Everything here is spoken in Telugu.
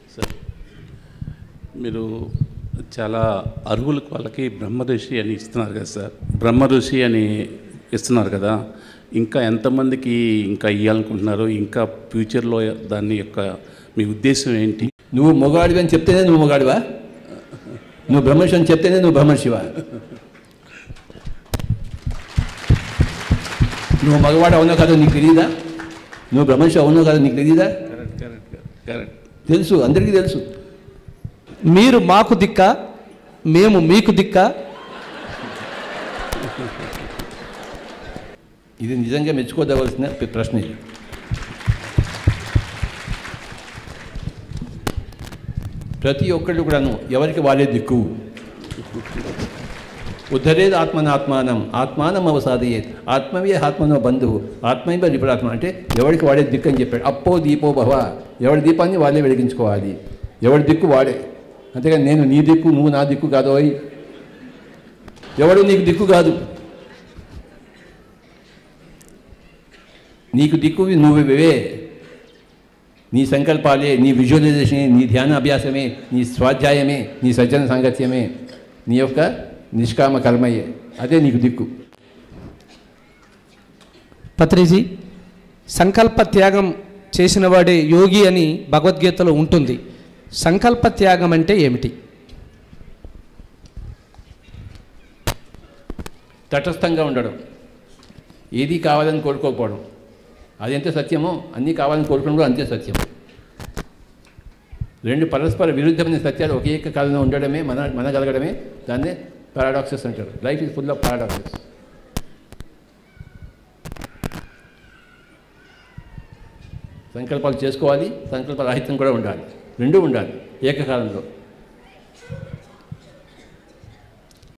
సార్ మీరు చాలా అర్హులకు వాళ్ళకి బ్రహ్మ ఋషి అని ఇస్తున్నారు కదా సార్ బ్రహ్మ ఋషి అని ఇస్తున్నారు కదా ఇంకా ఎంతమందికి ఇంకా ఇవ్వాలనుకుంటున్నారు ఇంకా ఫ్యూచర్లో దాని యొక్క మీ ఉద్దేశం ఏంటి నువ్వు మొగాడివి అని చెప్తేనే నువ్వు మొగాడివా నువ్వు బ్రహ్మర్షి అని చెప్తేనే నువ్వు బ్రహ్మర్షివా నువ్వు మగవాడు అవునో కాదో నీకు తెలియదా నువ్వు బ్రహ్మర్షి అవునో కాదో నీకు తెలియదా కరెక్ట్ కరెక్ట్ కరెక్ట్ తెలుసు అందరికీ తెలుసు మీరు మాకు దిక్క మేము మీకు దిక్క ఇది నిజంగా మెచ్చుకోదవలసిన పి- ప్రశ్న ఇది ప్రతి ఒక్కళ్ళు కూడాను ఎవరికి వాళ్ళే దిక్కు ఉద్ధరేది ఆత్మనాత్మానం ఆత్మానం అవసాదయేత్ ఆత్మవే ఆత్మనో బంధువు ఆత్మైవ రిపురాత్మ అంటే ఎవరికి వాడే దిక్కు అని చెప్పాడు అప్పో దీపో భవ ఎవరి దీపాన్ని వాళ్ళే వెలిగించుకోవాలి ఎవరి దిక్కు వాడే అంతేగాని నేను నీ దిక్కు నువ్వు నా దిక్కు కాదోయ్ ఎవడు నీకు దిక్కు కాదు నీకు దిక్కు నువ్వే నీ సంకల్పాలే నీ విజువలైజేషనే నీ ధ్యాన అభ్యాసమే నీ స్వాధ్యాయమే నీ సజ్జన సాంగత్యమే నీ యొక్క నిష్కామ కర్మయే అదే నీకు దిక్కు పత్రిజీ సంకల్ప త్యాగం చేసిన వాడే యోగి అని భగవద్గీతలో ఉంటుంది సంకల్ప త్యాగం అంటే ఏమిటి తటస్థంగా ఉండడం ఏది కావాలని కోరుకోకపోవడం అది ఎంత సత్యమో అన్నీ కావాలని కోరుకోవడం కూడా అంతే సత్యం రెండు పరస్పర విరుద్ధమైన సత్యాలు ఒకే ఏక కాలంలో ఉండడమే మన మనగలగడమే దాన్నే పారాడాక్సెస్ అంటారు life is full of paradoxes సంకల్పాలు చేసుకోవాలి సంకల్ప రాహిత్యం కూడా ఉండాలి రెండూ ఉండాలి ఏకకాలంలో